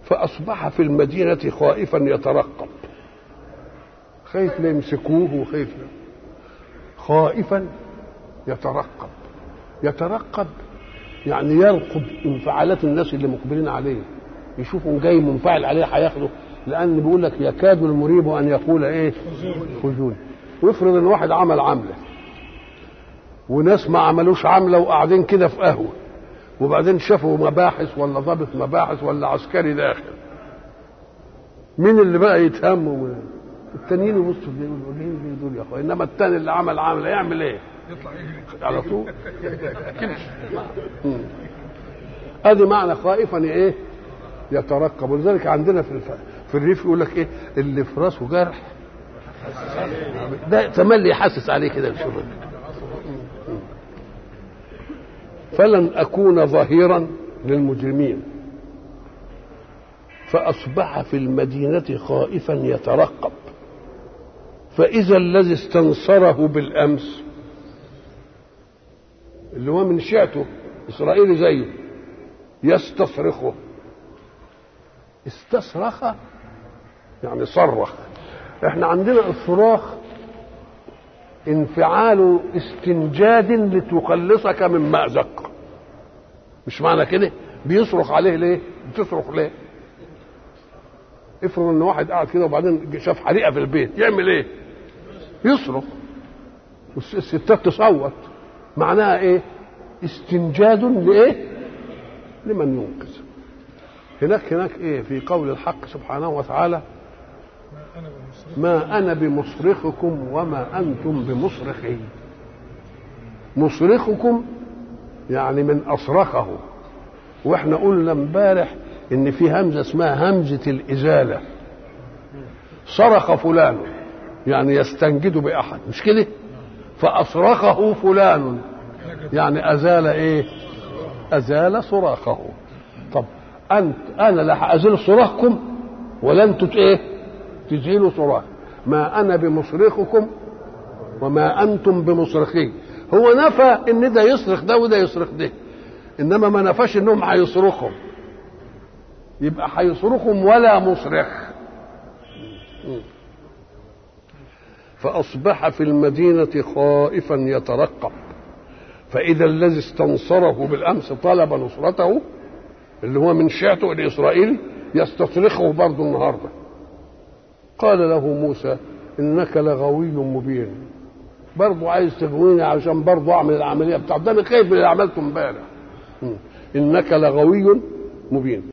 فأصبح في المدينة خائفا يترقب خايف لا يمسكوه وخايف لا خائفا يترقب يترقب يعني يرقب انفعالات الناس اللي مقبلين عليه يشوفهم جاي منفعل عليه هياخده لان بيقول لك يكاد المريب ان يقول ايه خذوني ويفرض ان واحد عمل عمله وناس ما عملوش عمله وقاعدين كده في قهوه وبعدين شافوا مباحث ولا ضابط مباحث ولا عسكري داخل مين اللي بقى يتهموا التانيين يبصوا ليه يقولوا ليه دول يا اخويا انما التاني اللي عمل عمله يعمل ايه؟ يطلع يجري على طول ادي معنى خائفا ايه يترقب ولذلك عندنا في الف... في الريف يقول لك ايه اللي في راسه جرح ده تملي يحسس عليه كده الشغل فلن اكون ظهيرا للمجرمين فاصبح في المدينه خائفا يترقب فاذا الذي استنصره بالامس اللي هو من شيعته اسرائيلي زيه يستصرخه استصرخ يعني صرخ احنا عندنا الصراخ انفعال استنجاد لتخلصك من مأزق مش معنى كده بيصرخ عليه ليه بتصرخ ليه افرض ان واحد قاعد كده وبعدين شاف حريقه في البيت يعمل ايه يصرخ والستات تصوت معناها ايه استنجاد لايه لمن ينقذ هناك هناك ايه في قول الحق سبحانه وتعالى انا بمصر ما انا بمصرخكم وما انتم بمصرخي مصرخكم يعني من اصرخه واحنا قلنا امبارح ان في همزه اسمها همزه الازاله صرخ فلان يعني يستنجد باحد مش كده فاصرخه فلان يعني ازال ايه ازال صراخه طب انت انا لا هازيل صراخكم ولا انتوا ايه تزيلوا صراخ ما انا بمصرخكم وما انتم بمصرخي هو نفى ان ده يصرخ ده وده يصرخ ده انما ما نفاش انهم هيصرخهم يبقى هيصرخهم ولا مصرخ فاصبح في المدينه خائفا يترقب فاذا الذي استنصره بالامس طلب نصرته اللي هو من شيعته الاسرائيلي يستصرخه برضه النهارده قال له موسى انك لغوي مبين برضه عايز تغويني عشان برضه اعمل العمليه بتاعت ده انا خايف من اللي عملته امبارح انك لغوي مبين